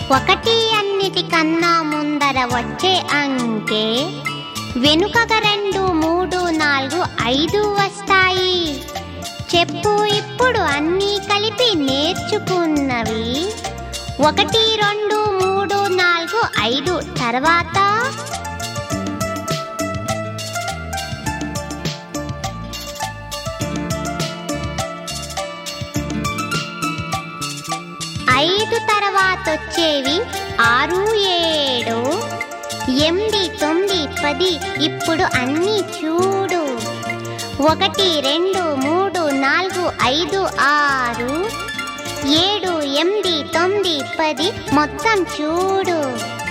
ఒకటి అన్నిటికన్నా ముందర వచ్చే అంకె వెనుకగా రెండు మూడు నాలుగు ఐదు వస్తాయి చెప్పు ఇప్పుడు అన్నీ కలిపి నేర్చుకున్నవి ఒకటి రెండు మూడు నాలుగు ఐదు తర్వాత ఐదు తర్వాత వచ్చేవి ఆరు ఏడు ఎనిమిది తొమ్మిది పది ఇప్పుడు అన్నీ చూడు ఒకటి రెండు మూడు నాలుగు ఐదు ఆరు ఏడు ఎనిమిది తొమ్మిది పది మొత్తం చూడు